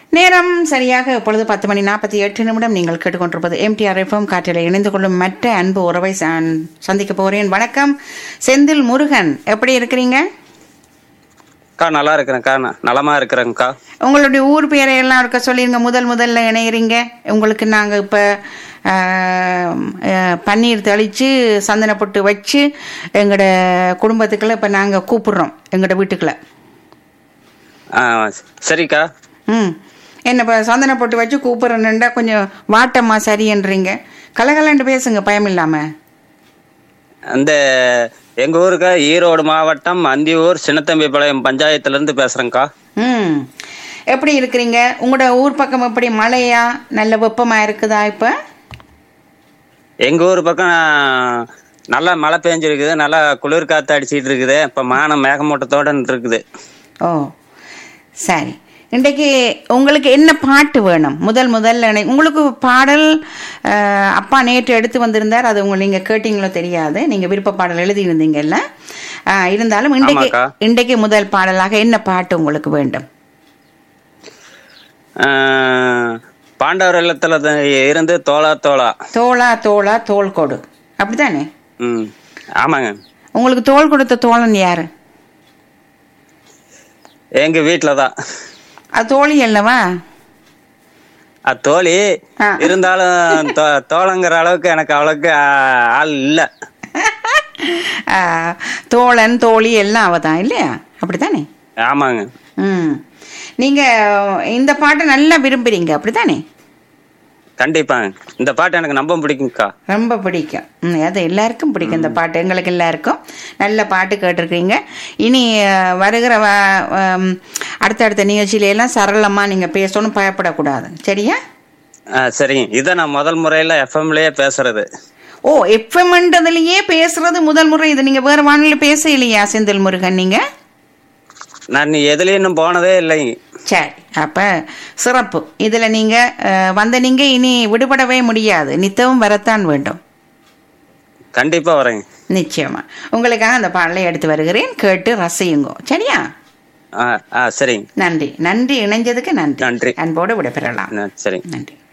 நேரம் சரியாக இப்பொழுது பத்து மணி நாற்பத்தி எட்டு நிமிடம் நீங்கள் கேட்டுக்கொண்டிருப்பது எம்டிஆர் எஃப்எம் காற்றில் இணைந்து கொள்ளும் மற்ற அன்பு உறவை ச- சந்திக்க போகிறேன் வணக்கம் செந்தில் முருகன் எப்படி இருக்கிறீங்க அக்கா நல்லா இருக்கிறேன்க்கா ந- நலமா இருக்கிறேங்க்கா உங்களுடைய ஊர் பேரை எல்லாம் இருக்க சொல்லிருங்க முதல் முதல்ல இணையறீங்க உங்களுக்கு நாங்கள் இப்போ பன்னீர் தெளித்து சந்தன பொட்டு வச்சு எங்களோட குடும்பத்துக்குள்ள இப்போ நாங்கள் கூப்பிடுறோம் எங்களோட வீட்டுக்குள்ள ஆ சரிக்கா ம் என்ன இப்போ சந்தன பொட்டு வச்சு கூப்பிட்றேன்டா கொஞ்சம் வாட்டம்மா சரியன்றீங்க கலகலன்னு பேசுங்க பயம் இல்லாமல் அந்த எங்க ஊருக்கா ஈரோடு மாவட்டம் அந்தியூர் சின்னத்தம்பிபாளையம் பஞ்சாயத்துல இருந்து பேசுறேங்க்கா ம் எப்படி இருக்கிறீங்க உங்களோட ஊர் பக்கம் எப்படி மழையா நல்ல வெப்பமாக இருக்குதா இப்போ எங்க ஊர் பக்கம் நல்லா மழை பெஞ்சிருக்குது நல்லா குளிர் காத்து அடிச்சிட்டு இருக்குது இப்ப மானம் மேகமூட்டத்தோட இருக்குது ஓ சரி இன்றைக்கு உங்களுக்கு என்ன பாட்டு வேணும் முதல் முதல்ல எனக்கு- உங்களுக்கு பாடல் அஹ், அப்பா நேற்று எடுத்து வந்திருந்தார் அது உங்க நீங்கள் கேட்டீங்களோ தெரியாது நீங்கள் விருப்ப பாடல் எழுதியிருந்தீங்கல்ல அஹ், இருந்தாலும் இன்றைக்கு ஆமாக்கா. இன்றைக்கு முதல் பாடலாக என்ன பாட்டு உங்களுக்கு வேண்டும் ஆஹ், பாண்டவர் இல்லத்துல த- இருந்து தோளா தோளா தோளா தோளா தோள் கொடு அப்படித்தானே ம் ஆமாங்க உங்களுக்கு தோள் கொடுத்த தோழன் யாரு எங்க வீட்டுலதான் அது தோழி அல்லவா அது தோழி ஆ. இருந்தாலும் தோ- தோழங்கிற அளவுக்கு எனக்கு அவ்வளவுக்கு ஆ, ஆள் இல்ல அஹ், தோழன் தோழி எல்லாம் அவ தான் இல்லையா அப்படித்தானே ஆமாங்க ம் நீங்க இந்த பாட்டை நல்லா விரும்புறீங்க அப்படித்தானே கண்டிப்பாங்க இந்த பாட்டு எனக்கு ரொம்ப பிடிக்கும்க்கா ரொம்ப பிடிக்கும் ம், அது எல்லாருக்கும் பிடிக்கும் இந்த பாட்டு எங்களுக்கு எல்லாருக்கும் நல்ல பாட்டு கேட்டிருக்கீங்க இனி அஹ், வருகிற வ- ஹம், அடுத்தடுத்த நிகழ்ச்சியில எல்லாம் சரளமா நீங்க பேசணும் பயப்படக்கூடாது சரியா ஆ, சரிங்க இதை நான் முதல் முறையில எஃப்எம்லயே பேசுறது ஓ எஃப்எம்ன்றதுலயே பேசுறது முதல் முறை இது நீங்க வேற வானிலை பேச இல்லையா செந்தில் முருகன் நீங்க நான் நீ எதுலயும் இன்னும் போனதே இல்லைங்க சரி அப்ப சிறப்பு இதுல நீங்க அஹ், வந்த நீங்க இனி விடுபடவே முடியாது நித்தவும் வரத்தான் வேண்டும் கண்டிப்பா வரேங்க நிச்சயமா உங்களுக்காக அந்த பாடலை எடுத்து வருகிறேன் கேட்டு ரசியுங்கோ சரியா ஆ ஆ சரிங்க நன்றி நன்றி இணைஞ்சதுக்கு நன்றி நன்றி. அன்போடு விடைபெறலாம் ஆ, சரிங்க நன்றி